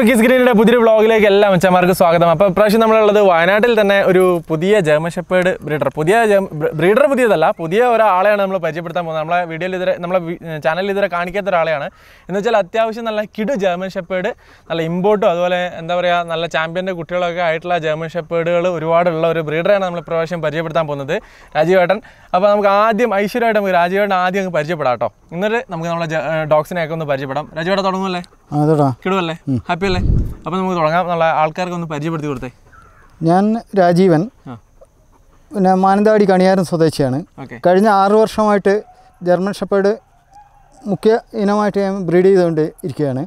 Lucky സ്ക്രീനിന്റെ പുതിയൊരു വ്ളോഗിലേക്ക് എല്ലാ മച്ചന്മാർക്കും സ്വാഗതം അപ്പോൾ ഇപ്രാവശ്യം നമ്മളുള്ളത് വയനാട്ടിൽ തന്നെ ഒരു പുതിയ ജർമ്മൻ ഷെപ്പേർഡ് ബ്രീഡർ പുതിയ ബ്രീഡർ പുതിയതല്ല പുതിയ ഒരാളെയാണ് നമ്മൾ പരിചയപ്പെടുത്താൻ പോകുന്നത് നമ്മളെ വീഡിയോയിൽ ഇതുവരെ നമ്മളെ ചാനലിൽ ഇതുവരെ കാണിക്കാത്ത ഒരാളെയാണ് എന്ന് വെച്ചാൽ അത്യാവശ്യം നല്ല കിടു ജർമ്മൻ ഷെപ്പേർഡ് നല്ല ഇമ്പോർട്ടും അതുപോലെ എന്താ പറയുക നല്ല ചാമ്പ്യൻ്റെ കുട്ടികളൊക്കെ ആയിട്ടുള്ള ജർമ്മൻ ഷെപ്പേർഡുകൾ ഒരുപാടുള്ള ഒരു ബ്രീഡറാണ് നമ്മൾ ഇപ്രാവശ്യം പരിചയപ്പെടുത്താൻ പോകുന്നത് രാജീവേട്ടൻ അപ്പോൾ നമുക്ക് ആദ്യം ഐശ്വര്യമായിട്ട് നമുക്ക് രാജീവേട്ടൻ ആദ്യം അങ്ങ് പരിചയപ്പെടാം കേട്ടോ എന്നിട്ട് നമുക്ക് നമ്മളെ ഡോഗ്സിനെയൊക്കെ ഒന്ന് പരിചയപ്പെടാം രാജീവേട്ടൻ തുടങ്ങുമല്ലേ അതോടാ കിടുവല്ലേ ഹാപ്പി അല്ലേ അപ്പോൾ നമുക്ക് തുടങ്ങാം നല്ല ആൾക്കാർക്ക് ഒന്ന് പരിചയപ്പെടുത്തി കൊടുത്തേ ഞാൻ രാജീവൻ ആ പിന്നെ മാനന്തവാടി കണിയാരം സ്വദേശിയാണ് ഓക്കെ കഴിഞ്ഞ ആറ് വർഷമായിട്ട് ജർമ്മൻ ഷെപ്പേർഡ് മുഖ്യ ഇനമായിട്ട് ഞാൻ ബ്രീഡ് ചെയ്തുകൊണ്ട് ഇരിക്കുകയാണ്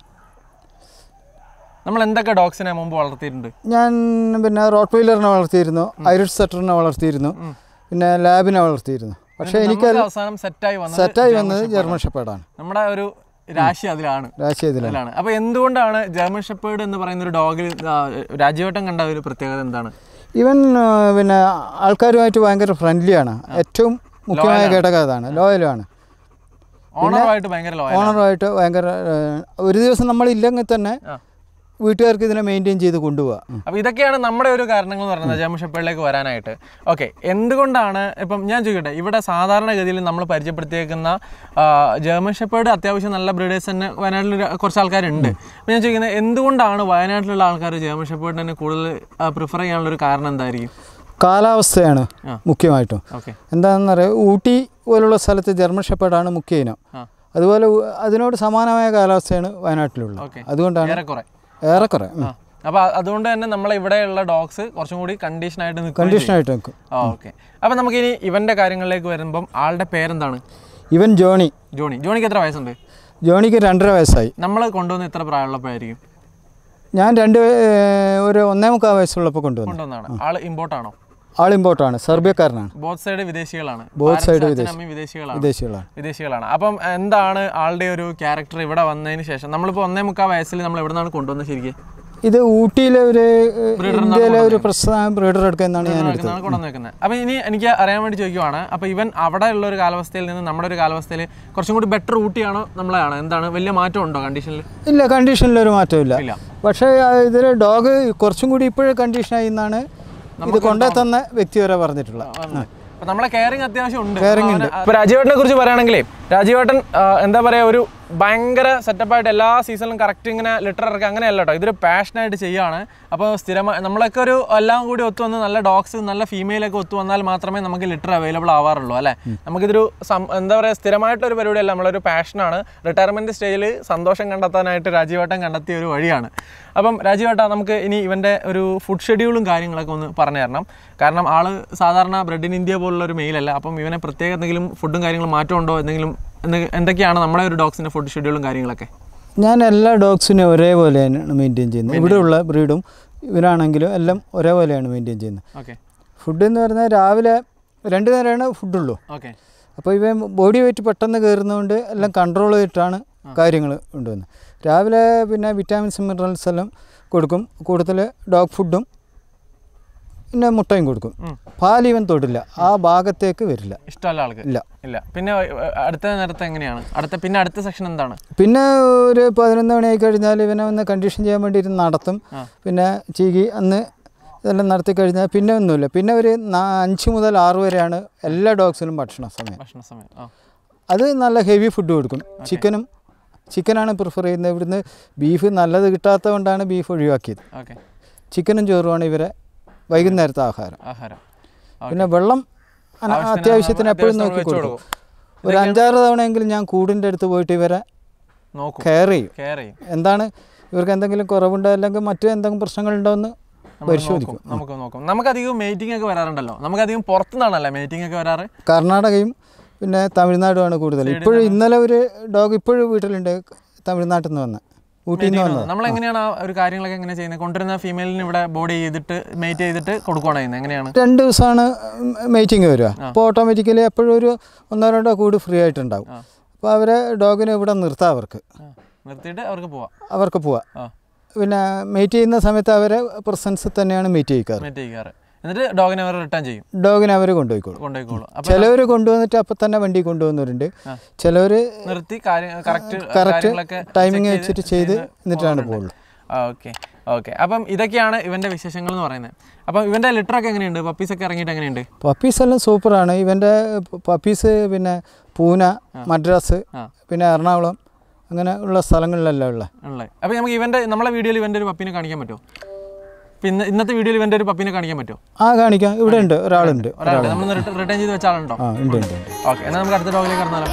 നമ്മൾ എന്തൊക്കെ ഡോഗ്സിനെ മുമ്പ് വളർത്തിയിട്ടുണ്ട് ഞാൻ പിന്നെ റോട്ട് വീലറിനെ വളർത്തിയിരുന്നു ഐറിഷ് സെറ്ററിനെ വളർത്തിയിരുന്നു പിന്നെ ലാബിനെ വളർത്തിയിരുന്നു പക്ഷേ എനിക്ക് നമുക്ക് അവസാനം സെറ്റായി വന്നത് സെറ്റായി വന്നത് ജർമ്മൻ ഷെപ്പേർഡാണ് നമ്മുടെ ഒരു രാശി അതിലാണ് രാശിയതിലാണ് അതിലാണ് അപ്പോൾ എന്തുകൊണ്ടാണ് ജർമ്മൻ ഷെപ്പേർഡ് എന്ന് പറയുന്ന ഒരു ഡോഗിൽ രാജീവട്ടം കണ്ട ഒരു പ്രത്യേകത എന്താണ് ഇവൻ ആ, പിന്നെ ആൾക്കാരുമായിട്ട് ഭയങ്കര ഫ്രണ്ട്ലിയാണ് ഏറ്റവും മുഖ്യമായ ഘടകം അതാണ് ലോയലാണ് ഓണറുമായിട്ട് ഭയങ്കര ലോയൽ ഓണറുമായിട്ട് ഭയങ്കര ആ, ഒരു ദിവസം നമ്മളില്ലെങ്കിൽ തന്നെ ആ. വീട്ടുകാർക്ക് ഇതിനെ മെയിൻറ്റെയിൻ ചെയ്ത് കൊണ്ടുപോകാം അപ്പോൾ ഇതൊക്കെയാണ് നമ്മുടെ ഒരു കാരണങ്ങൾ എന്ന് പറയുന്നത് ജർമ്മൻ ഷെപ്പേർഡിലേക്ക് വരാനായിട്ട് ഓക്കെ എന്തുകൊണ്ടാണ് ഇപ്പം ഞാൻ ചോദിക്കട്ടെ ഇവിടെ സാധാരണഗതിയിൽ നമ്മൾ പരിചയപ്പെടുത്തിയേക്കുന്ന ആ, ജർമ്മൻ ഷെപ്പേർഡ് അത്യാവശ്യം നല്ല ബ്രീഡേഴ്സ് തന്നെ വയനാട്ടിൽ ഒരു- കുറച്ച് ആൾക്കാരുണ്ട് അപ്പോൾ ഞാൻ ചോദിക്കുന്നത് എന്തുകൊണ്ടാണ് വയനാട്ടിലുള്ള ആൾക്കാർ ജർമ്മൻ ഷെപ്പേർഡ് തന്നെ കൂടുതൽ പ്രിഫർ ചെയ്യാനുള്ള ഒരു കാരണം എന്തായിരിക്കും കാലാവസ്ഥയാണ് ആ. മുഖ്യമായിട്ടും ഓക്കെ എന്താണെന്ന് പറയുക ഊട്ടി പോലുള്ള സ്ഥലത്ത് ജർമ്മൻ ഷെപ്പേർഡാണ് മുഖ്യ ഇനം ആ അതുപോലെ ഉ- അതിനോട് സമാനമായ കാലാവസ്ഥയാണ് വയനാട്ടിലുള്ളത് ഓക്കെ അതുകൊണ്ടാണ് ഏറെക്കുറെ ഏറെക്കുറെ ആ അപ്പോൾ അതുകൊണ്ട് തന്നെ നമ്മളെ ഇവിടെയുള്ള ഡോഗ്സ് കുറച്ചും കൂടി കണ്ടീഷനായിട്ട് നിൽക്കും കണ്ടീഷനായിട്ട് നിൽക്കും ആ ഓക്കെ അപ്പോൾ നമുക്കിനി ഇവൻ്റെ കാര്യങ്ങളിലേക്ക് വരുമ്പം ആളുടെ പേരെന്താണ് ഇവൻ ജോണി ജോണി ജോണിക്ക് എത്ര വയസ്സുണ്ട് ജോണിക്ക് രണ്ടര വയസ്സായി നമ്മൾ കൊണ്ടുവന്ന് എത്ര പ്രായമുള്ളപ്പോഴായിരിക്കും ഞാൻ രണ്ട് വയ- ഏർ ഒരു ഒന്നേ മുക്കാൽ വയസ്സുള്ളപ്പോൾ കൊണ്ടുവന്നു കൊണ്ടുവന്നാണ് ആള് ഇമ്പോർട്ട് ആണോ ആൾ ഇമ്പോർട്ടാണ് സെർബിയക്കാരനാണ് ബോത്ത് സൈഡ് വിദേശികളാണ് Both Parents, side അച്ഛനും അമ്മയും വിദേശികളാണ് വിദേശികളാണ് വിദേശികളാണ് അപ്പം എന്താണ് ആളുടെ ഒരു ക്യാരക്ടർ ഇവിടെ വന്നതിന് ശേഷം നമ്മളിപ്പോൾ ഒന്നേ മുക്കാൽ വയസ്സിൽ നമ്മൾ എവിടെ നിന്നാണ് കൊണ്ടുവന്നത് ശരിക്കും ഇത് ഊട്ടിയിലെ ഒരു ഏർ, ഇന്ത്യയിലെ ഒരു പ്രശസ്ത ബ്രീഡർ എടുക്കുന്നതാണ് ഞാൻ എടുത്തത് എടുക്കുന്നതാണ് കൊണ്ടുവന്ന് വെക്കുന്നത് അപ്പം ഇനി എനിക്ക് അറിയാൻ വേണ്ടി ചോദിക്കുവാണ് അപ്പോൾ ഇവൻ അവിടെ ഉള്ള ഒരു കാലാവസ്ഥയിൽ നിന്ന് നമ്മുടെ ഒരു കാലാവസ്ഥയിൽ കുറച്ചും കൂടി ബെറ്റർ ഊട്ടിയാണോ നമ്മളെയാണോ എന്താണ് വലിയ മാറ്റം ഉണ്ടോ കണ്ടീഷനിൽ ഇല്ല കണ്ടീഷനിലൊരു മാറ്റമില്ല ഇല്ല പക്ഷേ ഇതിൽ ഡോഗ് കുറച്ചും കൂടി ഇപ്പോഴും കണ്ടീഷനായി എന്നാണ് ഇത് കൊണ്ടേ തന്ന വ്യക്തി വരെ പറഞ്ഞിട്ടുള്ളത് അപ്പൊ നമ്മളെ കെയറിങ് അത്യാവശ്യം ഉണ്ട് ഇപ്പൊ രാജീവേട്ടനെ കുറിച്ച് പറയുകയാണെങ്കിലേ രാജീവേട്ടൻ ആ, എന്താ പറയാ ഒരു ഭയങ്കര സെറ്റപ്പായിട്ട് എല്ലാ സീസണിലും കറക്റ്റ് ഇങ്ങനെ ലിറ്റർ ഇറക്കുക അങ്ങനെയല്ല കേട്ടോ ഇതൊരു പാഷനായിട്ട് ചെയ്യാണ് അപ്പോൾ സ്ഥിരമായി നമ്മളൊക്കെ ഒരു എല്ലാം കൂടി ഒത്തു വന്ന് നല്ല ഡോഗ്സ് നല്ല ഫീമെയിലൊക്കെ ഒത്തു വന്നാൽ മാത്രമേ നമുക്ക് ലിറ്റർ അവൈലബിൾ ആവാറുള്ളൂ അല്ലേ നമുക്കിതൊരു സം- എന്താ പറയുക സ്ഥിരമായിട്ടൊരു പരിപാടിയല്ല നമ്മളൊരു പാഷനാണ് റിട്ടയർമെൻറ്റ് സ്റ്റേജിൽ സന്തോഷം കണ്ടെത്താനായിട്ട് രാജീവേട്ടൻ കണ്ടെത്തിയ ഒരു വഴിയാണ് അപ്പം രാജീവേട്ട നമുക്ക് ഇനി ഇവൻ്റെ ഒരു ഫുഡ് ഷെഡ്യൂളും കാര്യങ്ങളൊക്കെ ഒന്ന് പറഞ്ഞു തരണം കാരണം ആള് സാധാരണ ബ്രെഡ് ഇൻ ഇന്ത്യ പോലുള്ള ഒരു മെയിലല്ല അപ്പം ഇവനെ പ്രത്യേക എന്തെങ്കിലും ഫുഡും കാര്യങ്ങളും മാറ്റമുണ്ടോ എന്തെങ്കിലും എന്തെ- എന്തൊക്കെയാണ് നമ്മുടെ ഒരു ഡോഗ്സിൻ്റെ ഫുഡ് ഷെഡ്യൂളും കാര്യങ്ങളൊക്കെ ഞാൻ എല്ലാ ഡോഗ്സിനും ഒരേപോലെയാണ് മെയിൻറ്റെയിൻ ചെയ്യുന്നത് ഇവിടെയുള്ള ബ്രീഡും ഇവരാണെങ്കിലും എല്ലാം ഒരേപോലെയാണ് മെയിൻറ്റെയിൻ ചെയ്യുന്നത് ഓക്കെ ഫുഡ് എന്ന് പറഞ്ഞാൽ രാവിലെ രണ്ട് നേരമാണ് ഫുഡുള്ളൂ ഓക്കെ അപ്പോൾ ഇവ ബോഡി വെയിറ്റ് പെട്ടെന്ന് കയറുന്നതുകൊണ്ട് എല്ലാം കൺട്രോൾ ചെയ്തിട്ടാണ് കാര്യങ്ങൾ കൊണ്ടുവന്നത് രാവിലെ പിന്നെ വിറ്റാമിൻസ് മിനറൽസ് എല്ലാം കൊടുക്കും കൂടുതൽ ഡോഗ് ഫുഡും പിന്നെ മുട്ടയും കൊടുക്കും ഉം. പാൽ ഇവൻ തൊടില്ല ആ ഭാഗത്തേക്ക് വരില്ല ഇഷ്ടമല്ല ആൾക്ക് ഇല്ല ഇല്ല പിന്നെ ഏർ, അടുത്ത നേരത്തെ എങ്ങനെയാണ് അടുത്ത പിന്നെ അടുത്ത സെക്ഷൻ എന്താണ് പിന്നെ ഒരു പതിനൊന്ന് മണിയായി കഴിഞ്ഞാൽ ഇവനെ ഒന്ന് കണ്ടീഷൻ ചെയ്യാൻ വേണ്ടിയിട്ട് നടത്തും ആ. പിന്നെ ചീകി അന്ന് ഇതെല്ലാം നടത്തി കഴിഞ്ഞാൽ പിന്നെ ഒന്നുമില്ല പിന്നെ ഒരു നാ- അഞ്ച് മുതൽ ആറ് വരെയാണ് എല്ലാ ഡോഗ്സിനും ഭക്ഷണ സമയം ഭക്ഷണ സമയം ആ അത് നല്ല ഹെവി ഫുഡ് കൊടുക്കും ചിക്കനും ചിക്കനാണ് പ്രിഫർ ചെയ്യുന്നത് ഇവിടുന്ന് ബീഫ് നല്ലത് കിട്ടാത്തത് കൊണ്ടാണ് ബീഫ് ഒഴിവാക്കിയത് ഓക്കെ ചിക്കനും ചോറുമാണ് ഇവരെ വൈകുന്നേരത്തെ ആഹാരം ആഹാരം പിന്നെ വെള്ളം അന- ആവശ്യത്തിന് അത്യാവശ്യത്തിന് നമ്മൾ എപ്പോഴും അത്യാവശ്യം നോക്കി വെച്ച് കൊടുക്കും ഒരു അഞ്ചാറ് തവണയെങ്കിലും ഞാൻ കൂടിൻ്റെ അടുത്ത് പോയിട്ട് ഇവരെ നോക്കും കെയർ ചെയ്യും കെയർ ചെയ്യും എന്താണ് ഇവർക്ക് എന്തെങ്കിലും കുറവുണ്ടോ അല്ലെങ്കിൽ മറ്റു എന്തെങ്കിലും പ്രശ്നങ്ങളുണ്ടോ എന്ന് നമ്മൾ പരിശോധിക്കും നോക്കും നമുക്ക് നോക്കും നമുക്കധികം മീറ്റിംഗ് ഒക്കെ വരാറുണ്ടല്ലോ നമുക്കധികം പുറത്തുനിന്നാണല്ലേ മീറ്റിംഗ് ഒക്കെ വരാറ് കർണാടകയും പിന്നെ തമിഴ്നാടുമാണ് കൂടുതൽ ഇപ്പോഴും ഇന്നലെ ഒരു ഡോഗ് ഇപ്പോഴും വീട്ടിലുണ്ട് തമിഴ്നാട്ടിൽ നിന്ന് വന്ന് ഊട്ടിയിൽ നിന്ന് വന്നത് നമ്മൾ എങ്ങനെയാണ് ആ ഒരു കാര്യങ്ങളൊക്കെ എങ്ങനെ ചെയ്യുന്നത് കൊണ്ടുവരുന്ന ഫീമെയിലിന് ഇവിടെ ബോഡി ചെയ്തിട്ട് മേറ്റ് ചെയ്തിട്ട് കൊടുക്കുകയാണ് ചെയ്യുന്നത് എങ്ങനെയാണ് രണ്ട് ദിവസമാണ് മീറ്റിംഗ് വരിക അപ്പോൾ ഓട്ടോമാറ്റിക്കലി എപ്പോഴും ഒരു ഒന്നോ രണ്ടോ കൂട് ഫ്രീ ആയിട്ടുണ്ടാവും ആ. അപ്പോൾ അവരെ ഡോഗിനെ ഇവിടെ നിർത്താം അവർക്ക് ആ, നിർത്തിയിട്ട് അവർക്ക് പോവാം അവർക്ക് പോവാം ആ പിന്നെ മീറ്റ് ചെയ്യുന്ന സമയത്ത് അവരെ പ്രസൻസിൽ തന്നെയാണ് മീറ്റ് ചെയ്യിക്കാറ് മേറ്റ് ചെയ്യാറ് എന്നിട്ട് ഡോഗിനെ അവർ റിട്ടേൺ ചെയ്യും ഡോഗിനെ അവർ കൊണ്ടുപോയിക്കോളും കൊണ്ടുപോയിക്കോളും അപ്പം ചിലവർ കൊണ്ടുവന്നിട്ട് അപ്പം തന്നെ വണ്ടി കൊണ്ടുവന്നവരുണ്ട് ആ. ചിലവർ നിർത്തി കാര്യം കറക്റ്റ് കറക്റ്റ് കാര്യങ്ങളൊക്കെ ടൈമിങ് check വെച്ചിട്ട് ചെയ്ത് ചെയ്യുന്ന എന്നിട്ടാണ് പോകുന്നുണ്ട്. പോകുള്ളൂ ഓക്കെ ഓക്കെ അപ്പം ഇതൊക്കെയാണ് ഇവൻ്റെ വിശേഷങ്ങൾ എന്ന് പറയുന്നത് അപ്പം ഇവൻ്റെ ലിറ്ററൊക്കെ എങ്ങനെയുണ്ട് പപ്പീസൊക്കെ ഇറങ്ങിയിട്ട് എങ്ങനെയുണ്ട് പപ്പീസ് എല്ലാം സൂപ്പറാണ് ഇവൻ്റെ പപ്പീസ് പിന്നെ പൂന മദ്രാസ് ആ. പിന്നെ എറണാകുളം അങ്ങനെ ഉള്ള സ്ഥലങ്ങളിലെല്ലാം ഉള്ള ഉള്ളത് അപ്പോൾ നമുക്ക് ഇവൻ്റെ നമ്മളെ വീഡിയോയിൽ ഇവൻ്റെ ഒരു പപ്പീനെ കാണിക്കാൻ പറ്റുമോ ഇപ്പം ഇന്ന് ഇന്നത്തെ വീഡിയോയിൽ ഇവൻ്റെ ഒരു പപ്പീനെ കാണിക്കാൻ പറ്റുമോ ആ കാണിക്കാം ഇവിടെ ഉണ്ട് ഒരാളുണ്ട് ഒരാൾ നമ്മൾ റിട്ടേൺ ചെയ്ത് വെച്ച ആളുണ്ടോ ആ ഉണ്ട് ഉണ്ട് ഉണ്ട് ഓക്കെ എന്നാൽ നമുക്ക് അടുത്ത ഡോഗിലേക്ക് കടന്നാലോ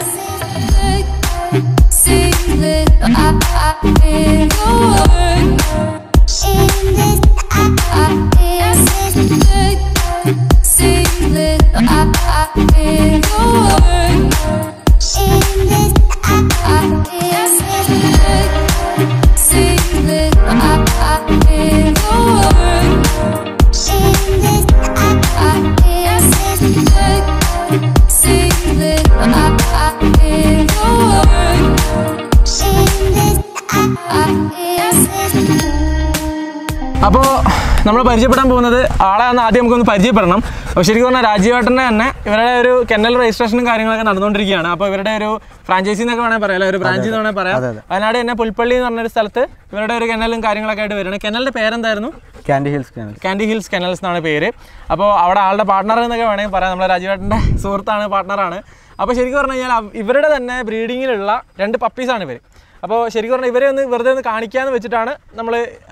അപ്പോൾ നമ്മൾ പരിചയപ്പെടാൻ പോകുന്നത് ആളെ ഒന്ന് ആദ്യം നമുക്കൊന്ന് പരിചയപ്പെടണം അപ്പോൾ ശരിക്കും പറഞ്ഞാൽ രാജീവേട്ടൻ്റെ തന്നെ ഇവരുടെ ഒരു കെന്നൽ രജിസ്ട്രേഷനും കാര്യങ്ങളൊക്കെ നടന്നുകൊണ്ടിരിക്കുകയാണ് അപ്പോൾ ഇവരുടെ ഒരു ഫ്രാഞ്ചൈസി എന്നൊക്കെ വേണമെങ്കിൽ പറയാം അല്ലെ ഒരു ബ്രാഞ്ച് എന്ന് വേണമെങ്കിൽ പറയാം വയനാട് തന്നെ പുൽപ്പള്ളി എന്ന് പറഞ്ഞൊരു സ്ഥലത്ത് ഇവരുടെ ഒരു കെന്നലും കാര്യങ്ങളൊക്കെ ആയിട്ട് വരുന്നത് കെന്നലിൻ്റെ പേരെന്തായിരുന്നു candy hills candy candy hills kennels എന്നാണ് പേര് അപ്പോൾ അവിടെ ആളുടെ പാർട്ണർ എന്നൊക്കെ വേണമെങ്കിൽ പറയാം നമ്മുടെ രാജീവേട്ടൻ്റെ സുഹൃത്താണ് പാർട്ണറാണ് അപ്പോൾ ശരിക്കും പറഞ്ഞു കഴിഞ്ഞാൽ അവ- ഇവരുടെ തന്നെ ബ്രീഡിങ്ങിലുള്ള രണ്ട് പപ്പീസാണ് ഇവർ അപ്പോൾ ശരിക്കും പറഞ്ഞാൽ ഇവരെ ഒന്ന് വെറുതെ ഒന്ന് കാണിക്കാമെന്ന് വെച്ചിട്ടാണ് നമ്മൾ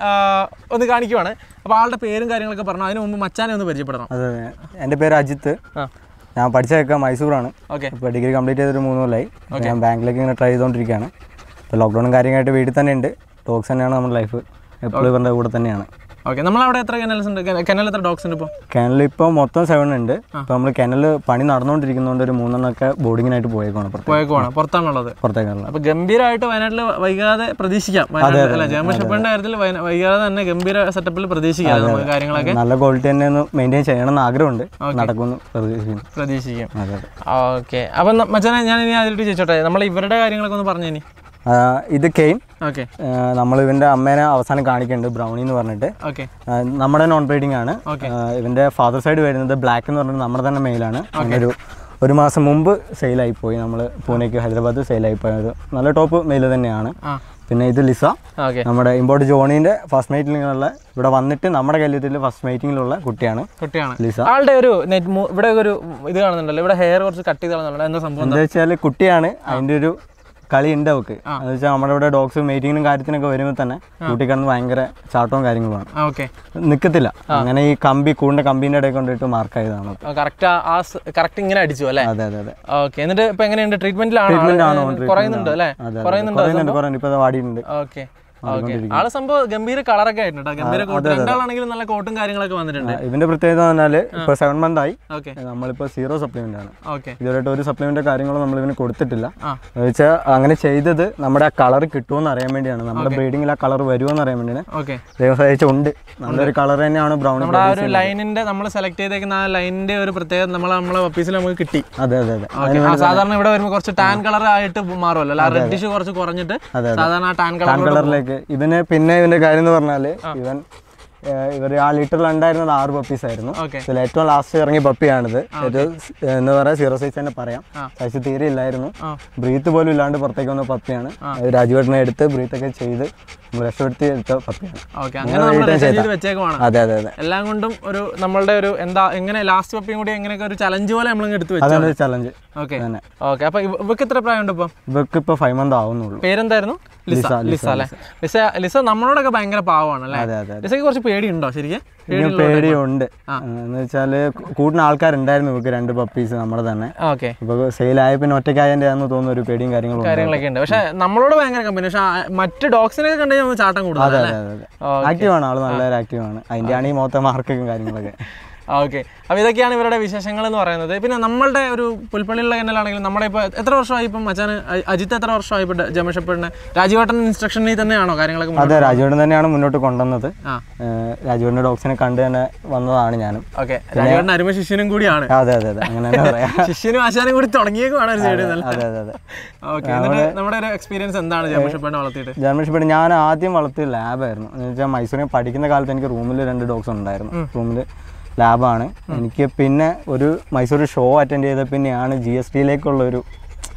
ഒന്ന് കാണിക്കുവാണ് അപ്പോൾ ആളുടെ പേരും കാര്യങ്ങളൊക്കെ പറഞ്ഞു അതിന് മുമ്പ് മച്ചാനെ ഒന്ന് പരിചയപ്പെടണം അതെ എൻ്റെ പേര് അജിത്ത് ആ ഞാൻ പഠിച്ചതൊക്കെ മൈസൂറാണ് ഓക്കെ ഇപ്പോൾ ഡിഗ്രി കംപ്ലീറ്റ് ചെയ്തൊരു മൂന്ന് കൊല്ലമായി ഞാൻ ബാങ്കിലേക്ക് ഇങ്ങനെ ട്രൈ ചെയ്തുകൊണ്ടിരിക്കുകയാണ് ഇപ്പോൾ ലോക്ക്ഡൗണും കാര്യങ്ങളായിട്ട് വീട്ടിൽ തന്നെ ഉണ്ട് ഡോഗ്സ് തന്നെയാണ് നമ്മുടെ ലൈഫ് എപ്പോഴും ഇവരുടെ കൂടെ തന്നെയാണ് ഓക്കെ നമ്മളവിടെ എത്ര കെനൽസ് ഉണ്ട് കെനൽ എത്ര ഡോഗ്സ് ഉണ്ട് ഇപ്പോൾ കെനൽ ഇപ്പോൾ മൊത്തം സെവൻ ഉണ്ട് ഇപ്പോൾ നമ്മൾ കെനൽ പണി നടന്നുകൊണ്ടിരിക്കുന്നതുകൊണ്ട് ഒരു മൂന്നെണ്ണമൊക്കെ ബോർഡിങ്ങിനായിട്ട് പോയേക്കാണ് പുറത്ത് പോയേക്കുവാണ് പുറത്താണുള്ളത് പുറത്തേക്കുള്ള അപ്പോൾ ഗംഭീരമായിട്ട് വയനാട്ടിൽ വൈകാതെ പ്രതീക്ഷിക്കാം വയനാട്ടിൽ അല്ല ജർമ്മൻ ഷെപ്പേഡിൻ്റെ കാര്യത്തിൽ വയന- വൈകാതെ തന്നെ ഗംഭീര സെറ്റപ്പിൽ പ്രതീക്ഷിക്കാം നമുക്ക് കാര്യങ്ങളൊക്കെ നല്ല ക്വാളിറ്റി തന്നെ ഒന്ന് മെയിൻറ്റെയിൻ ചെയ്യണം എന്ന് ആഗ്രഹമുണ്ട് നടക്കുമെന്ന് പ്രതീക്ഷിക്കുന്നു പ്രതീക്ഷിക്കാം അതെ അതെ ഓക്കെ അപ്പം ന- മച്ചാനെ ഞാൻ ഇനി അതിലോട്ട് ചോദിച്ചോട്ടെ നമ്മൾ ഇവരുടെ കാര്യങ്ങളൊക്കെ ഒന്ന് പറഞ്ഞു ഇനി ആ, ഇത് കെയിൻ ഓക്കെ നമ്മൾ ഇവൻ്റെ അമ്മേനെ അവസാനം കാണിക്കുന്നുണ്ട് ബ്രൗണി എന്ന് പറഞ്ഞിട്ട് ഓക്കെ ആ, നമ്മുടെ നോൺ ബ്രീഡിംഗ് ആണ് Okay. ആ, ഇവന്റെ ഫാദർ സൈഡ് വരുന്നത് ബ്ലാക്ക് എന്ന് പറഞ്ഞിട്ട് നമ്മുടെ തന്നെ മെയിലാണ് ഒരു ഒരു മാസം മുമ്പ് സെയിലായി പോയി നമ്മൾ പൂനെക്ക് ഹൈദരാബാദ് സെയിലായി പോയത് നല്ല ടോപ്പ് മെയിൽ തന്നെയാണ് ആ പിന്നെ ഇത് ലിസ ഓക്കെ നമ്മുടെ ഇമ്പോർട്ട് ജോണീൻ്റെ ഫസ്റ്റ് മീറ്റിങ്ങിലുള്ള ഇവിടെ വന്നിട്ട് നമ്മുടെ കല്യത്തിൽ ഫസ്റ്റ് മീറ്റിങ്ങിലുള്ള കുട്ടിയാണ് കുട്ടിയാണ് ലിസ ആളുടെ ഒരു നെറ്റ് ഇവിടെ ഒരു ഇത് കാണുന്നുണ്ടല്ലോ ഇവിടെ ഹെയർ കുറച്ച് കട്ട് ചെയ്ത് കാണുന്നുണ്ടല്ലോ എന്താ സംഭവം എന്താ വെച്ചാൽ കുട്ടിയാണ് അതിൻ്റെ ഒരു കളി ഉണ്ട് അവക്ക് എന്ന് വെച്ചാൽ നമ്മുടെ ഇവിടെ ഡോഗ്സ് മീറ്റിങ്ങിനും കാര്യത്തിനൊക്കെ വരുമ്പോൾ തന്നെ കുട്ടി കിടന്ന് ഭയങ്കര ചാട്ടവും കാര്യങ്ങളുമാണ് ഓക്കെ നിൽക്കത്തില്ല അങ്ങനെ ഈ കമ്പി കൂടിൻ്റെ കമ്പീൻ്റെ ഇടയിൽ കൊണ്ടിട്ട് മാർക്കായതാണ് കറക്റ്റ് ആ കറക്റ്റ് ഇങ്ങനെ അടിച്ചു അല്ലേ അതെ അതെ അതെ ഓക്കെ എന്നിട്ട് ഇപ്പൊ എങ്ങനെയുണ്ട് ട്രീറ്റ്മെന്റിലാണോ ട്രീറ്റ്മെന്റ് ആണോ കുറയുന്നുണ്ട് അല്ലേ കുറയുന്നുണ്ട് കുറയുന്നുണ്ട് കുറയുന്നുണ്ട് ഇപ്പൊ വാടിയിട്ടുണ്ട് ഓക്കെ ഓക്കെ ആള് സംഭവം ഗംഭീര കളറൊക്കെ ആയിട്ടുണ്ട് കേട്ടോ. ഗംഭീര കോട്ട് രണ്ടാളാണെങ്കിലും നല്ല കോട്ടും കാര്യങ്ങളൊക്കെ വന്നിട്ടുണ്ട് ഇതിന്റെ പ്രത്യേകത എന്ന് പറഞ്ഞാല് ഇപ്പൊ സെവൻ മന്ത് ആയി ഓക്കെ നമ്മളിപ്പോ സീറോ സപ്ലിമെന്റ് ആണ് ഓക്കെ ഇതുവരെയായിട്ട് ഒരു സപ്ലിമെന്റ് കാര്യങ്ങളും നമ്മൾ ഇവന് കൊടുത്തിട്ടില്ല ആ. എന്ന് വെച്ചാൽ അങ്ങനെ ചെയ്തത് നമ്മുടെ ആ കളർ കിട്ടുമെന്ന് അറിയാൻ വേണ്ടിയാണ് നമ്മുടെ ബ്രീഡിങ്ങിൽ ആ കളർ വരുമോന്ന് അറിയാൻ വേണ്ടിയാണ് ഓക്കെ ദൈവം സഹായിച്ച ഉണ്ട് നല്ലൊരു കളർ തന്നെയാണ് ബ്രൗൺ നമ്മുടെ ആ ഒരു ലൈനിന്റെ നമ്മൾ സെലക്ട് ചെയ്തേക്കുന്ന ആ ലൈനിന്റെ ഒരു പ്രത്യേകത നമ്മൾ നമ്മളെ ഓഫീസിൽ നമുക്ക് കിട്ടി അതെ അതെ അതെ ഓക്കെ ആ സാധാരണ ഇവിടെ വരുമ്പോൾ കുറച്ച് ടാൻ കളർ ആയിട്ട് മാറുമല്ലോ അല്ല റെഡിഷ് കുറച്ച് കുറഞ്ഞിട്ട് സാധാരണ ആ ടാൻ കളർ കളറിലേക്ക് ഇവന് പിന്നെ ഇവന്റെ കാര്യം എന്ന് പറഞ്ഞാല് ഇവൻ ഇവർ ആ ലിറ്ററിൽ ഉണ്ടായിരുന്നത് ആറ് പപ്പീസ് ആയിരുന്നു ഓക്കെ ഇതിൽ ഏറ്റവും ലാസ്റ്റ് ഇറങ്ങിയ പപ്പിയാണിത് ഒരു എന്ന് പറയാം സീറോ സൈസ് തന്നെ പറയാം ആ. സൈസ് തീരെ ഇല്ലായിരുന്നു ആ. ബ്രീത്ത് പോലും ഇല്ലാണ്ട് പുറത്തേക്ക് വന്ന പപ്പിയാണ് അത് രാജുവേട്ടനെ എടുത്ത് ബ്രീത്ത് ഒക്കെ ചെയ്ത് നമ്മൾ രക്ഷപ്പെടുത്തി എടുത്ത പപ്പിയാണ് ഓക്കെ അങ്ങനെ നമ്മൾ റിട്ടേൺ ചെയ്ത് വെച്ചേക്കുവാണ് അതെ അതെ അതെ എല്ലാം കൊണ്ടും ഒരു നമ്മളുടെ ഒരു എന്താ എങ്ങനെ ലാസ്റ്റ് പപ്പിയും കൂടി എങ്ങനെയൊക്കെ ഒരു ചലഞ്ച് പോലെ നമ്മൾ എടുത്ത് വെച്ചു അതാണ് ഒരു ചലഞ്ച് ഓക്കെ തന്നെ ഓക്കെ അപ്പൊ ഇവ- ഇവക്ക് എത്ര പ്രായമുണ്ട് ഇപ്പം ഇവർക്ക് ഇപ്പൊ ഫൈവ് മന്ത് ആവുന്നുള്ളൂ പേരെന്തായിരുന്നു ലിസ ലിസ അല്ലേ ലിസ ലിസ നമ്മളോടൊക്കെ ഭയങ്കര പാവമാണ് അല്ലേ അതെ അതെ ലിസയ്ക്ക് കുറച്ച് പേടിയുണ്ടോ ശരിക്കും എനിക്ക് പേടിയുണ്ട് എന്ന് വെച്ചാല് കൂടുന്ന ആൾക്കാരുണ്ടായിരുന്നു ഇവർക്ക് രണ്ട് പപ്പീസ് നമ്മുടെ തന്നെ ഓക്കെ ഇപ്പൊ സെയിലായ പിന്നെ ഒറ്റയ്ക്കായതിൻ്റെ ആണെന്ന് തോന്നുന്ന ഒരു പേടിയും കാര്യങ്ങളും ഉണ്ട്. കാര്യങ്ങളൊക്കെ ഉണ്ട് പക്ഷെ നമ്മളോട് ഭയങ്കര കമ്പനി പക്ഷെ ആ- മറ്റ് ഡോഗ്സിനൊക്കെ കണ്ടു കഴിഞ്ഞാൽ ചാട്ടം കൂടുതൽ അതെ അതെ അതെ ആക്റ്റീവാണ് ആള് നല്ല ആക്റ്റീവാണ് അതിൻ്റെയാണ് ഈ മൊത്തം മാർക്കൊക്കെ കാര്യങ്ങളൊക്കെ ഓക്കെ അപ്പോൾ ഇതൊക്കെയാണ് ഇവരുടെ വിശേഷങ്ങൾ എന്ന് പറയുന്നത് പിന്നെ നമ്മളുടെ ഒരു പുൽപ്പള്ളിയുള്ള കനലാണെങ്കിലും നമ്മുടെ ഇപ്പോൾ എത്ര വർഷമായി ഇപ്പം മച്ചാന് അ- അജിത്ത് എത്ര വർഷമായി ഇപ്പോൾ ജമഷപ്പെടിന് രാജീവേട്ടൻ ഇൻസ്ട്രക്ഷനിൽ തന്നെയാണോ കാര്യങ്ങളൊക്കെ മുന്നോട്ട് അതെ രാജുവേട്ടൻ തന്നെയാണ് മുന്നോട്ട് കൊണ്ടുവന്നത് ആ രാജുവേട്ടൻ്റെ ഡോഗ്സിനെ കണ്ട് തന്നെ വന്നതാണ് ഞാനും ഓക്കെ രാജീവേട്ടൻ അരുമ ശിഷ്യനും കൂടിയാണ് അതെ അതെ അതെ അങ്ങനെ തന്നെ പറയാം ശിഷ്യനും ആശാനും കൂടി തുടങ്ങിയേക്കുവാണ് ഒരു സൈഡിൽ നല്ല അതെ അതെ അതെ ഓക്കെ എന്നിട്ട് നമ്മുടെ ഒരു എക്സ്പീരിയൻസ് എന്താണ് ജമഷപ്പെടിനെ വളർത്തിയിട്ട് ജർമ്മൻ ഷെപ്പേർഡ് ഞാൻ ആദ്യം വളർത്തിയ ലാബായിരുന്നു എന്ന് വെച്ചാൽ മൈസൂരിൽ പഠിക്കുന്ന കാലത്ത് എനിക്ക് റൂമിൽ രണ്ട് ഡോഗ്സ് ഉണ്ടായിരുന്നു റൂമിൽ ലാബാണ് എനിക്ക് പിന്നെ ഒരു മൈസൂർ ഷോ അറ്റൻഡ് ചെയ്ത പിന്നെയാണ് ജി എസ് ടിയിലേക്കുള്ള ഒരു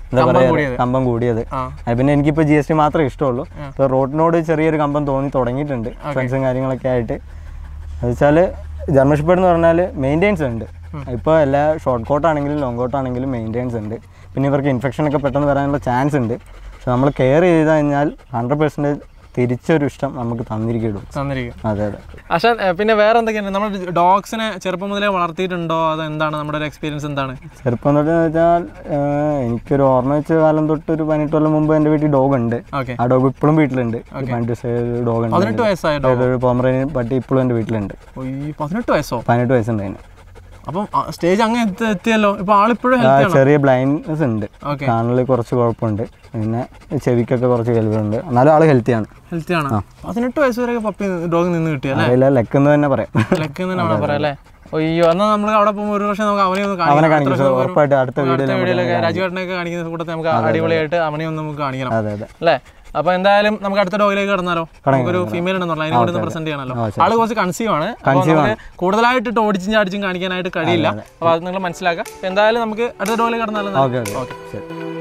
എന്താ കമ്പം പറയുക കൂടിയത്. കമ്പം കൂടിയത് ആ അത് പിന്നെ എനിക്കിപ്പോൾ ജി എസ് ടി മാത്രമേ ഇഷ്ടമുള്ളൂ ഇപ്പോൾ റോഡിനോട് ചെറിയൊരു കമ്പം തോന്നി തുടങ്ങിയിട്ടുണ്ട് ഫ്രണ്ട്സും കാര്യങ്ങളൊക്കെ ആയിട്ട് അത് വെച്ചാൽ ജർമ്മൻ ഷെപ്പേർഡ് എന്ന് പറഞ്ഞാൽ മെയിൻറ്റെയിൻസ് ഉണ്ട് ഇപ്പോൾ എല്ലാ ഷോർട്ട് കോട്ട് ആണെങ്കിലും ലോങ് കോട്ട് ആണെങ്കിലും മെയിൻറ്റെയിൻസ് ഉണ്ട് പിന്നെ ഇവർക്ക് ഇൻഫെക്ഷൻ ഒക്കെ പെട്ടെന്ന് വരാനുള്ള ചാൻസ് ഉണ്ട് പക്ഷെ നമ്മൾ കെയർ ചെയ്ത് കഴിഞ്ഞാൽ ഹൺഡ്രഡ് പെർസെൻറ്റേജ് തിരിച്ചൊരു ഇഷ്ടം നമുക്ക് തന്നിരിക്കും തന്നിരിക്കും അതെ അതെ അശാൻ ഏ, പിന്നെ വേറെ എന്തൊക്കെയാണ് നമ്മൾ ഡോഗ്സിനെ ചെറുപ്പം മുതലേ വളർത്തിയിട്ടുണ്ടോ അത് എന്താണ് നമ്മുടെ ഒരു എക്സ്പീരിയൻസ് എന്താണ് ചെറുപ്പം തൊട്ട് വെച്ചാൽ ഏഹ്, എനിക്കൊരു ഓർമ്മ വെച്ച കാലം തൊട്ട് ഒരു പതിനെട്ട് കൊല്ലം മുമ്പ് എൻ്റെ വീട്ടിൽ ഡോഗ് ഉണ്ട് ഓക്കെ ആ ഡോഗ് ഇപ്പോഴും വീട്ടിലുണ്ട് ഒരു പതിനെട്ട് വയസ്സ് ഡോഗ് ഉണ്ട് പതിനെട്ട് വയസ്സായ ഡോഗ് ഒരു പോമറേനിയൻ പട്ടി ഇപ്പോഴും എൻ്റെ വീട്ടിലുണ്ട് ഈ പതിനെട്ട് വയസ്സോ പതിനെട്ട് വയസ്സുണ്ട് അതിന് അപ്പം സ്റ്റേജ് അങ്ങ് എത്തി- എത്തിയല്ലോ ഇപ്പൊ ആളിപ്പോഴും ആ, ഹെൽത്തി ആണോ ചെറിയ ബ്ലൈൻഡ്നെസ് ഉണ്ട് ഓക്കെ കാണലിൽ കുറച്ച് കുഴപ്പമുണ്ട് പിന്നെ ചെവിക്കൊക്കെ കുറച്ച് കേൾവിയുണ്ട് എന്നാലും ആള് ഹെൽത്തിയാണ് ഹെൽത്തി ആണ് പതിനെട്ട് വയസ്സ് വരെ പപ്പി ഡോഗ് നിന്ന് കിട്ടിയ അല്ലേ അറിയില്ല ലെക്ക് എന്ന് തന്നെ പറയാം ലക്ക് തന്നെയാണ് പറയാം അല്ലേ അയ്യോ എന്നാ നമ്മൾ അവിടെ പോകുമ്പോൾ ഒരു വർഷം നമുക്ക് അവനെ ഒന്ന് അവനെ കാണിക്കണം കാണിക്കും അടുത്ത വർഷം ഉറപ്പായിട്ട് അടുത്ത അടുത്ത വീഡിയോയിൽ വീഡിയോയിലൊക്കെ രാജുവേട്ടനൊക്കെ കാണിക്കുന്ന കൂട്ടത്തിൽ നമുക്ക് അടിപൊളിയായിട്ട് അവനെ ഒന്ന് നമുക്ക് കാണിക്കണം അതെ അതെ അല്ലേ അപ്പൊ എന്തായാലും നമുക്ക് അടുത്ത ഡോഗിലേക്ക് കടന്നാലോ നമുക്കൊരു ഫീമെയിൽ ഉണ്ടെന്നല്ലോ അതിനെ കൂടി ഒന്ന് പ്രസന്റ് ചെയ്യണല്ലോ ആ, ആള് കുറച്ച് കൺസീവ് ആണ് അപ്പോൾ നമുക്ക് കൂടുതലായിട്ട് ഇട്ട് ഓടിച്ചും ചാടിച്ചും കാണിക്കാനായിട്ട് കഴിയില്ല അപ്പൊ അത് നിങ്ങൾ മനസ്സിലാക്കാം അപ്പൊ എന്തായാലും നമുക്ക് അടുത്ത ഡോഗിലേക്ക് കടന്നാലോ ഓക്കെ ഓക്കെ ഓക്കെ ശരി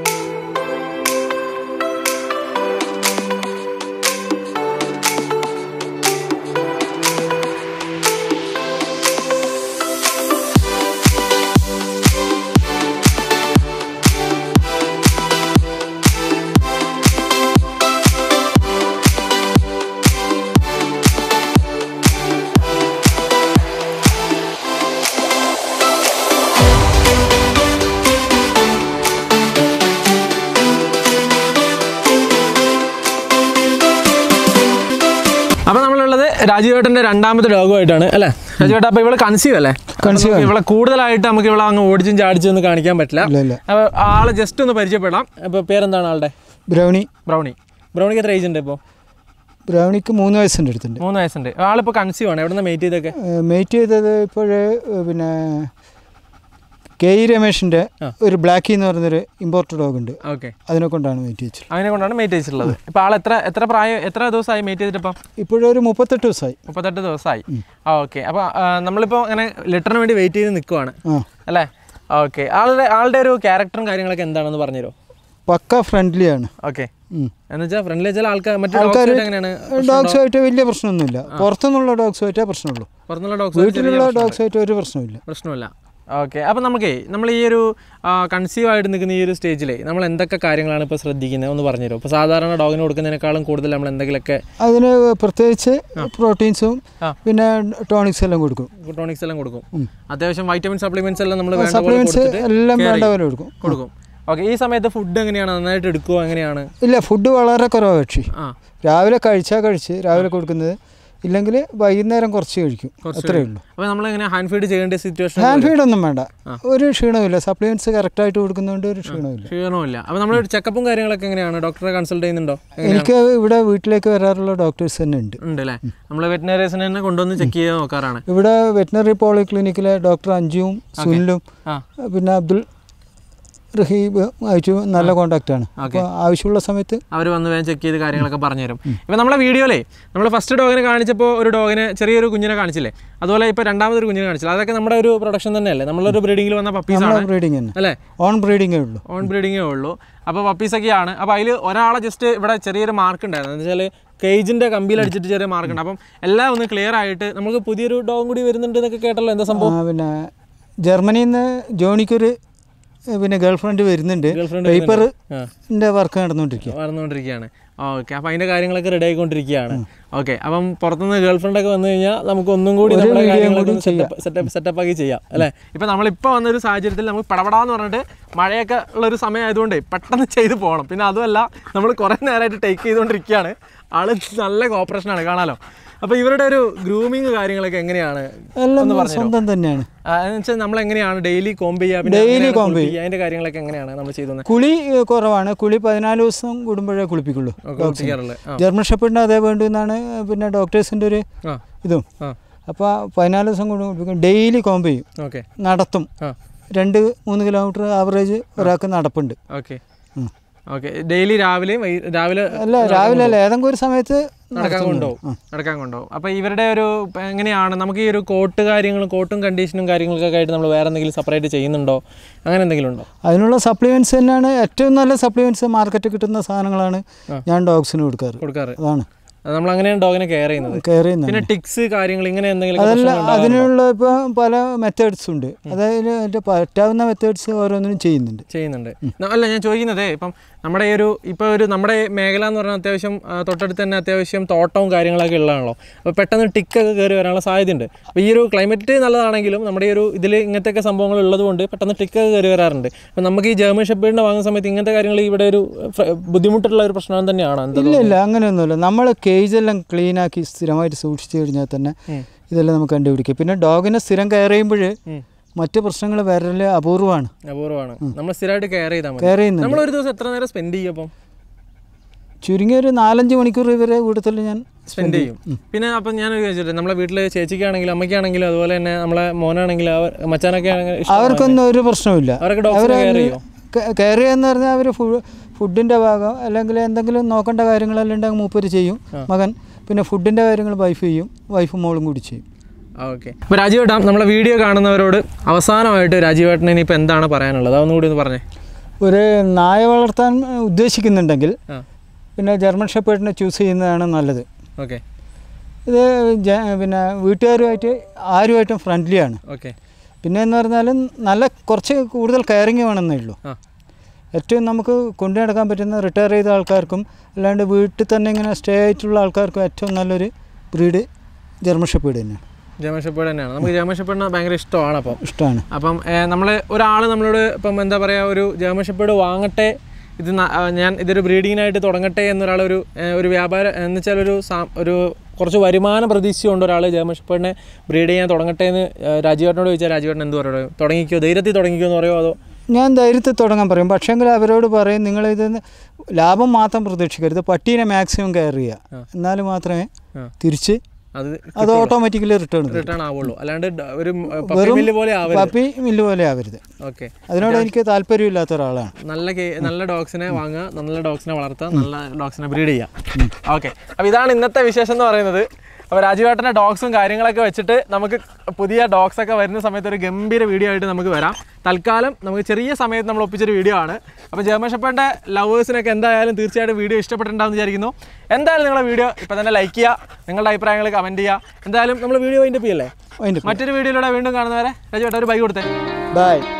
അപ്പൊ നമ്മളുള്ളത് രാജീവേട്ടന്റെ രണ്ടാമത്തെ ഡോഗുമായിട്ടാണ് അല്ലേ രാജീവേട്ട അപ്പൊ ഇവള് കൺസീവ് അല്ലേ Conceive അപ്പൊ ഇവളെ കൂടുതലായിട്ട് നമുക്ക് ഇവളെ അങ്ങ് ഓടിച്ചും ചാടിച്ചും ഒന്നും കാണിക്കാൻ പറ്റില്ല ഇല്ല ഇല്ല അപ്പൊ ആളെ ജസ്റ്റ് ഒന്ന് പരിചയപ്പെടാം അപ്പൊ പേരെന്താണ് ആളുടെ ബ്രൗണി ബ്രൗണി ബ്രൗണിക്ക് എത്ര ഏജ് ഉണ്ട് ഇപ്പോൾ ബ്രൗണിക്ക് മൂന്ന് വയസ്സിൻ്റെ അടുത്തുണ്ട് മൂന്ന് വയസ്സുണ്ട് ആളിപ്പോൾ കൺസീവ് ആണ് എവിടെ നിന്ന് മെയ്റ്റ് ചെയ്തൊക്കെ മെയ്റ്റ് ചെയ്തത് ഇപ്പോഴേ പിന്നെ കെ ഇ രമേഷിൻ്റെ ആ. ഒരു ബ്ലാക്കി എന്ന് പറയുന്നൊരു ഇമ്പോർട്ടഡ് ഡോഗ് ഉണ്ട് ഓക്കെ അതിനെ കൊണ്ടാണ് മെയ്റ്റ് ചെയ്തത് അങ്ങനെ കൊണ്ടാണ് മെയ്റ്റ് ചെയ്തിട്ടുള്ളത് ഇപ്പൊ ആൾ എത്ര എത്ര പ്രായം എത്ര ദിവസമായി മെയ്റ്റ് ചെയ്തിട്ടിപ്പം ഇപ്പോഴൊരു മുപ്പത്തെട്ട് ദിവസമായി മുപ്പത്തെട്ട് ദിവസമായി ആ ഓക്കെ അപ്പോൾ നമ്മളിപ്പോൾ അങ്ങനെ ലിറ്ററിന് വേണ്ടി വെയിറ്റ് ചെയ്ത് നിൽക്കുവാണ് ആ അല്ലേ ഓക്കെ ആളുടെ ആളുടെ ഒരു ക്യാരക്ടറും കാര്യങ്ങളൊക്കെ എന്താണെന്ന് പറഞ്ഞുതരുമോ പക്ക ഫ്രണ്ട്ലിയാണ് ഓക്കെ എന്ന് വെച്ചാൽ ഫ്രണ്ട്ലി വെച്ചാൽ ആൾക്കാർ മറ്റു ആൾക്കാർ ഡോഗ്സ് എങ്ങനെയാണ് ഡോഗ്സുമായിട്ട് വലിയ പ്രശ്നമൊന്നുമില്ല പുറത്തുനിന്നുള്ള ഡോഗ്സുമായിട്ടേ പ്രശ്നമുള്ളൂ പുറത്തുള്ള ഡോഗ്സ് വീട്ടിലുള്ള ഡോഗ്സുമായിട്ട് ഒരു പ്രശ്നമില്ല പ്രശ്നമില്ല ഓക്കെ അപ്പോൾ നമുക്കേ നമ്മൾ ഈ ഒരു കൺസീവ് ആയിട്ട് നിൽക്കുന്ന ഈ ഒരു സ്റ്റേജിലേ നമ്മൾ എന്തൊക്കെ കാര്യങ്ങളാണ് ഇപ്പോൾ ശ്രദ്ധിക്കുന്നത് ഒന്ന് പറഞ്ഞുതരുമോ ഇപ്പോൾ സാധാരണ ഡോഗിന് കൊടുക്കുന്നതിനേക്കാളും കൂടുതൽ നമ്മൾ എന്തെങ്കിലുമൊക്കെ അതിന് പ്രത്യേകിച്ച് പ്രോട്ടീൻസും ആ. പിന്നെ ടോണിക്സ് എല്ലാം കൊടുക്കും ടോണിക്സ് എല്ലാം കൊടുക്കും അത്യാവശ്യം വൈറ്റമിൻ സപ്ലിമെന്റ്സ് എല്ലാം നമ്മൾ വേണ്ട പോലെ സപ്ലിമെന്റ്സ് കൊടുത്തിട്ട് എല്ലാം care വേണ്ട ചെയ്യും. പോലെ കൊടുക്കും കൊടുക്കും ഓക്കെ ഈ സമയത്ത് ഫുഡ് എങ്ങനെയാണ് നന്നായിട്ട് എടുക്കുമോ എങ്ങനെയാണ് ഇല്ല ഫുഡ് വളരെ കുറവാണ് കക്ഷി ആ രാവിലെ കഴിച്ചാൽ കഴിച്ച് രാവിലെ കൊടുക്കുന്നത് ഇല്ലെങ്കിൽ വൈകുന്നേരം കുറച്ച് കഴിക്കും അത്രയേ ഉള്ളൂ അപ്പോൾ നമ്മൾ എങ്ങനെ ഹാൻഡ് ഫീഡ് ചെയ്യേണ്ട സിറ്റുവേഷൻ ഹാൻഡ് ഫീഡ് ഒന്നും വേണ്ട ഒരു ക്ഷീണമില്ല സപ്ലിമെന്റ്സ് കറക്റ്റായിട്ട് കൊടുക്കുന്നതുകൊണ്ട് ഒരു ക്ഷീണമില്ല ക്ഷീണമില്ല അപ്പോൾ നമ്മൾ ചെക്കപ്പും കാര്യങ്ങളൊക്കെ എങ്ങനെയാണ് ഡോക്ടറെ കൺസൾട്ട് ചെയ്യുന്നുണ്ടോ എനിക്ക് ഇവിടെ വീട്ടിലേക്ക് വരാറുള്ള ഡോക്ടേഴ്സ് തന്നെ ഉണ്ട് ഉണ്ട് അല്ലേ നമ്മൾ വെറ്റിനറീസിനെ തന്നെ കൊണ്ടുവന്ന് ചെക്ക് ചെയ്ത് നോക്കാറാണ് ഇവിടെ വെറ്റിനറി പോളിക്ലിനിക്കിലെ ഡോക്ടർ അഞ്ജുവും സുനിലും ആ പിന്നെ അബ്ദുൾ റഹീബ് ആയിട്ട് നല്ല കോണ്ടാക്റ്റാണ് അപ്പോൾ ആവശ്യമുള്ള സമയത്ത് അവർ വന്ന് വേഗം ചെക്ക് ചെയ്ത് കാര്യങ്ങളൊക്കെ പറഞ്ഞുതരും ഇപ്പം നമ്മളെ വീഡിയോയിലേ നമ്മൾ ഫസ്റ്റ് ഡോഗിനെ കാണിച്ചപ്പോൾ ഒരു ഡോഗിനെ ചെറിയൊരു കുഞ്ഞിനെ കാണിച്ചില്ലേ അതുപോലെ ഇപ്പോൾ രണ്ടാമതൊരു കുഞ്ഞിനെ കാണിച്ചില്ല അതൊക്കെ നമ്മുടെ ഒരു പ്രൊഡക്ഷൻ തന്നെയല്ലേ നമ്മളൊരു ബ്രീഡിങ്ങിൽ വന്ന പപ്പീസാണ് നമ്മളെ ബ്രീഡിങ് തന്നെ അല്ലേ ഓൺ ബ്രീഡിങ്ങേ ഉള്ളൂ ഓൺ ബ്രീഡിങ്ങേ ഉള്ളൂ അപ്പോൾ പപ്പീസൊക്കെയാണ് അപ്പോൾ അതിൽ ഒരാളെ ജസ്റ്റ് ഇവിടെ ചെറിയൊരു മാർക്ക് ഉണ്ടായിരുന്നു എന്ന് വെച്ചാൽ കേജിൻ്റെ കമ്പിയിൽ അടിച്ചിട്ട് ചെറിയ മാർക്ക് ഉണ്ട് അപ്പം എല്ലാം ഒന്ന് ക്ലിയർ ആയിട്ട് നമുക്ക് പുതിയൊരു ഡോഗും കൂടി വരുന്നുണ്ട് എന്നൊക്കെ കേട്ടല്ലോ എന്താ സംഭവം ആ, പിന്നെ ജർമ്മനിയിൽ നിന്ന് ജോണിക്കൊരു ഏ, പിന്നെ ഗേൾ ഫ്രണ്ട് വരുന്നുണ്ട് ഗേൾഫ്രണ്ട് പേപ്പറിൻ്റെ വർക്ക് നടന്നുകൊണ്ടിരിക്കുക വളർന്നുകൊണ്ടിരിക്കുകയാണ് ഓക്കെ അപ്പോൾ അതിൻ്റെ കാര്യങ്ങളൊക്കെ റെഡി ആയിക്കൊണ്ടിരിക്കുകയാണ് ഓക്കെ അപ്പം പുറത്തുനിന്ന് ഗേൾ ഫ്രണ്ട് ഒക്കെ വന്നു കഴിഞ്ഞാൽ നമുക്ക് ഒന്നും കൂടി ഒരു നമ്മുടെ video കാര്യങ്ങളൊക്കെ കൂടി ചെയ്യാം. സെറ്റപ്പ് സെറ്റപ്പ് ആക്കി ചെയ്യാം അല്ലേ ഇപ്പം നമ്മളിപ്പോൾ വന്നൊരു സാഹചര്യത്തിൽ നമുക്ക് പടപടാന്ന് പറഞ്ഞിട്ട് മഴയൊക്കെ ഉള്ളൊരു സമയം ആയതുകൊണ്ട് പെട്ടെന്ന് ചെയ്ത് പോകണം പിന്നെ അതുമല്ല നമ്മൾ കുറേ നേരമായിട്ട് ടേക്ക് ചെയ്തുകൊണ്ടിരിക്കുകയാണ് ആള് നല്ല കോപ്പറേഷനാണ് കാണാലോ അപ്പോൾ ഇവരുടെ ഒരു ഗ്രൂമിങ് കാര്യങ്ങളൊക്കെ എങ്ങനെയാണ് എല്ലാം സ്വന്തം തന്നെയാണ് എന്ന് വെച്ചാൽ നമ്മൾ എങ്ങനെയാണ് ഡെയിലി കോമ്പ് ചെയ്യുക പിന്നെ Daily എങ്ങനെയാണ് comb കുളിപ്പിക്കുക? അതിൻ്റെ കാര്യങ്ങളൊക്കെ എങ്ങനെയാണ് നമ്മൾ ചെയ്തു കുളി ഏ, കുറവാണ് കുളി പതിനാല് ദിവസം കൂടുമ്പോഴേ കുളിപ്പിക്കുള്ളൂ ചെയ്യാറുള്ളത് ആ ജർമ്മൻ ഷെപ്പേഡിന് അതേ വേണ്ടുമെന്നാണ് പിന്നെ ഡോക്ടേഴ്സിൻ്റെ ഒരു ആ ഇതും ആ അപ്പോൾ പതിനാല് ദിവസം കൊണ്ട് കുളിപ്പിക്കും ഡെയിലി കോമ്പ് ചെയ്യും ഓക്കെ നടത്തും ആ രണ്ട് മൂന്ന് കിലോമീറ്റർ ആവറേജ് ഒരാൾക്ക് നടപ്പുണ്ട് ഓക്കെ ഉം. ഓക്കെ ഡെയിലി രാവിലെയും വൈ- രാവിലെ അല്ല രാവിലെ അല്ല ഏതെങ്കിലും ഒരു സമയത്ത് നടക്കാൻ കൊണ്ടുപോകും നടക്കാൻ കൊണ്ടുപോകും അപ്പോൾ ഇവരുടെ ഒരു ഇപ്പം എങ്ങനെയാണ് നമുക്ക് ഈ ഒരു കോട്ട് കാര്യങ്ങളും കോട്ടും കണ്ടീഷനും കാര്യങ്ങൾക്കൊക്കെ ആയിട്ട് നമ്മൾ വേറെ എന്തെങ്കിലും സെപ്പറേറ്റ് ചെയ്യുന്നുണ്ടോ അങ്ങനെ എന്തെങ്കിലും ഉണ്ടോ അതിനുള്ള സപ്ലിമെൻറ്റ്സ് തന്നെയാണ് ഏറ്റവും നല്ല സപ്ലിമെൻറ്റ്സ് മാർക്കറ്റിൽ കിട്ടുന്ന സാധനങ്ങളാണ് ഞാൻ ഡോഗ്സിന് കൊടുക്കാറ് കൊടുക്കാറ് അതാണ് നമ്മൾ അങ്ങനെയാണ് ഡോഗിനെ കെയർ ചെയ്യുന്നത് കെയർ ചെയ്യുന്നത് പിന്നെ ടിക്സ് കാര്യങ്ങൾ ഇങ്ങനെ എന്തെങ്കിലും അതല്ല അതിനുള്ള ഇപ്പോൾ പല മെത്തേഡ്സ് ഉണ്ട് അതായത് അതിൻ്റെ പറ്റാവുന്ന മെത്തേഡ്സ് ഓരോന്നിനും ചെയ്യുന്നുണ്ട് ചെയ്യുന്നുണ്ട് ന- അല്ല ഞാൻ ചോദിക്കുന്നത് ഇപ്പം നമ്മുടെ ഈ ഒരു ഇപ്പോൾ ഒരു നമ്മുടെ മേഖല എന്ന് പറഞ്ഞാൽ അത്യാവശ്യം ആ, തൊട്ടടുത്ത് തന്നെ അത്യാവശ്യം തോട്ടവും കാര്യങ്ങളൊക്കെ ഉള്ളതാണല്ലോ അപ്പോൾ പെട്ടെന്ന് ടിക്കൊക്കെ കയറി വരാനുള്ള സാധ്യതയുണ്ട് അപ്പോൾ ഈ ഒരു ക്ലൈമറ്റ് നല്ലതാണെങ്കിലും നമ്മുടെ ഈ ഒരു ഇതിൽ ഇങ്ങനത്തെയൊക്കെ സംഭവങ്ങൾ ഉള്ളതുകൊണ്ട് പെട്ടെന്ന് ടിക്കൊക്കെ കയറി വരാറുണ്ട് അപ്പോൾ നമുക്ക് ഈ ജർമ്മൻ ഷെപ്പേഡിനെ വാങ്ങുന്ന സമയത്ത് ഇങ്ങനത്തെ കാര്യങ്ങൾ ഇവിടെ ഒരു ഫ്ര- ബുദ്ധിമുട്ടുള്ള ഒരു പ്രശ്നം തന്നെയാണ് എന്താ ഇല്ല ഇല്ല അങ്ങനെയൊന്നുമില്ല നമ്മൾ കേജെല്ലാം ക്ലീൻ ആക്കി സ്ഥിരമായിട്ട് സൂക്ഷിച്ചു കഴിഞ്ഞാൽ തന്നെ ഇതെല്ലാം നമുക്ക് കണ്ടുപിടിക്കും പിന്നെ ഡോഗിനെ സ്ഥിരം കെയർ ചെയ്യുമ്പോൾ ഉം. മറ്റ് പ്രശ്നങ്ങൾ വരല് അപൂർവമാണ് അപൂർവമാണ് നമ്മൾ സ്ഥിരമായിട്ട് കെയർ ചെയ്താൽ മതി കെയർ ചെയ്യുന്നുണ്ട് നമ്മൾ ഒരു ദിവസം എത്ര നേരം സ്പെൻഡ് ചെയ്യും അപ്പം ചുരുങ്ങിയ ഒരു നാലഞ്ച് മണിക്കൂർ ഇവരെ കൂട്ടത്തിൽ ഞാൻ സ്പെൻഡ് ചെയ്യും പിന്നെ അപ്പം ഞാൻ ചോദിച്ചിട്ട് നമ്മളെ വീട്ടിൽ ചേച്ചിക്കാണെങ്കിലും അമ്മയ്ക്കാണെങ്കിലും അതുപോലെ തന്നെ നമ്മളെ മോനാണെങ്കിലും അവർ മച്ചാനൊക്കെ ആണെങ്കിൽ ഇഷ്ടം അവർക്കൊന്നും ഒരു പ്രശ്നവുമില്ല അവരൊക്കെ ഡോഗ്സിനെ കെയർ ചെയ്യോ കെയർ ചെയ്യാന്ന് പറഞ്ഞാൽ അവർ ഫുഡിൻ്റെ ഭാഗം അല്ലെങ്കിൽ എന്തെങ്കിലും നോക്കേണ്ട കാര്യങ്ങളെല്ലാം ഉണ്ടെങ്കിൽ മൂപ്പര് ചെയ്യും മകൻ പിന്നെ ഫുഡിൻ്റെ കാര്യങ്ങൾ വൈഫ് ചെയ്യും വൈഫ് മോളും കൂടി ചെയ്യും ഓക്കെ അപ്പോൾ രാജീവേട്ടാ നമ്മളെ വീഡിയോ കാണുന്നവരോട് അവസാനമായിട്ട് രാജീവേട്ടന് ഇനിയിപ്പോൾ എന്താണ് പറയാനുള്ളത് അതൊന്നും കൂടി ഒന്ന് പറഞ്ഞേ ഒരു നായ വളർത്താൻ ഉദ്ദേശിക്കുന്നുണ്ടെങ്കിൽ ആ പിന്നെ ജർമ്മൻ ഷെപ്പേർഡിനെ ചൂസ് ചെയ്യുന്നതാണ് നല്ലത് ഓക്കെ ഇത് ജ- പിന്നെ വീട്ടുകാരുമായിട്ട് ആരുമായിട്ടും ഫ്രണ്ട്ലിയാണ് ഓക്കെ പിന്നെ എന്ന് പറഞ്ഞാൽ നല്ല കുറച്ച് കൂടുതൽ കെയറിങ് വേണമെന്നേ ഉള്ളൂ ആ ഏറ്റവും നമുക്ക് കൊണ്ടു നടക്കാൻ പറ്റുന്ന റിട്ടയർ ചെയ്ത ആൾക്കാർക്കും അല്ലാണ്ട് വീട്ടിൽ തന്നെ ഇങ്ങനെ സ്റ്റേ ആയിട്ടുള്ള ആൾക്കാർക്കും ഏറ്റവും നല്ലൊരു ബ്രീഡ് ജർമ്മൻ ഷെപ്പേർഡ് തന്നെയാണ് ജർമ്മൻ ഷെപ്പേർഡ് തന്നെയാണ് നമുക്ക് ജർമ്മൻ ഷെപ്പേർഡിനെ ഭയങ്കര ഇഷ്ടമാണ് അപ്പം ഇഷ്ടമാണ് അപ്പം നമ്മൾ ഒരാൾ നമ്മളോട് ഇപ്പം എന്താ പറയുക ഒരു ജർമ്മൻ ഷെപ്പേർഡ് വാങ്ങട്ടെ ഇത് ന- ആ, ഞാൻ ഇതൊരു ബ്രീഡിങ്ങിനായിട്ട് തുടങ്ങട്ടെ എന്നൊരാളൊരു ഏ, ഒരു വ്യാപാരം എന്ന് വെച്ചാൽ ഒരു സാ- ഒരു കുറച്ച് വരുമാനം പ്രതീക്ഷിച്ചുകൊണ്ട് ഒരാൾ ജർമ്മൻ ഷെപ്പേർഡിനെ ബ്രീഡ് ചെയ്യാൻ തുടങ്ങട്ടെ എന്ന് ഏ, രാജീവേട്ടനോട് ചോദിച്ചാൽ രാജീവേട്ടൻ എന്ത് പറയുമോ തുടങ്ങിക്കോ ധൈര്യത്തിൽ തുടങ്ങിക്കോ എന്ന് പറയുമോ അതോ ഞാൻ ധൈര്യത്തിൽ തുടങ്ങാൻ പറയും പക്ഷേങ്കിൽ അവരോട് പറയും നിങ്ങളിത് ലാഭം മാത്രം പ്രതീക്ഷിക്കരുത് പട്ടീനെ മാക്സിമം കെയർ ചെയ്യുക എന്നാൽ മാത്രമേ ആ. തിരിച്ച് അത് അത് ഓട്ടോമാറ്റിക്കലി റിട്ടേൺ തരും റിട്ടേൺ ആവുള്ളൂ അല്ലാണ്ട് ഡ- ഒരു പപ്പി മില്ല് പോലെ ആവരുത് പപ്പി മില്ല് പോലെ ആവരുത് ഓക്കെ അതിനോട് എനിക്ക് താല്പര്യമില്ലാത്ത ഒരാളാണ് നല്ല കേ- നല്ല ഡോഗ്സിനെ വാങ്ങുക നല്ല ഡോഗ്സിനെ വളർത്തുക നല്ല ഡോഗ്സിനെ ബ്രീഡ് ചെയ്യുക ഓക്കെ അപ്പോൾ ഇതാണ് ഇന്നത്തെ വിശേഷം എന്ന് പറയുന്നത് അപ്പോൾ രാജുവേട്ടൻ്റെ ഡോഗ്സും കാര്യങ്ങളൊക്കെ വെച്ചിട്ട് നമുക്ക് പുതിയ ഡോഗ്സ് ഒക്കെ വരുന്ന സമയത്ത് ഒരു ഗംഭീര വീഡിയോ ആയിട്ട് നമുക്ക് വരാം തൽക്കാലം നമുക്ക് ചെറിയ സമയത്ത് നമ്മൾ ഒപ്പിച്ചൊരു വീഡിയോ ആണ് അപ്പോൾ ജർമ്മൻ ഷെപ്പേഡിൻ്റെ ലവേഴ്സിനൊക്കെ എന്തായാലും തീർച്ചയായിട്ടും വീഡിയോ ഇഷ്ടപ്പെട്ടിട്ടുണ്ടാകുമെന്ന് വിചാരിക്കുന്നു എന്തായാലും നിങ്ങളുടെ വീഡിയോ ഇപ്പോൾ തന്നെ ലൈക്ക് ചെയ്യുക നിങ്ങളുടെ അഭിപ്രായങ്ങൾ കമൻറ്റ് ചെയ്യുക എന്തായാലും നമ്മൾ വീഡിയോ വൈൻഡപ്പ് ചെയ്യല്ലേ അതിൻ്റെ മറ്റൊരു വീഡിയോയിലൂടെ വീണ്ടും കാണുന്നവരെ രാജുവേട്ടൻ ഒരു ബൈ കൊടുത്തേ ബൈ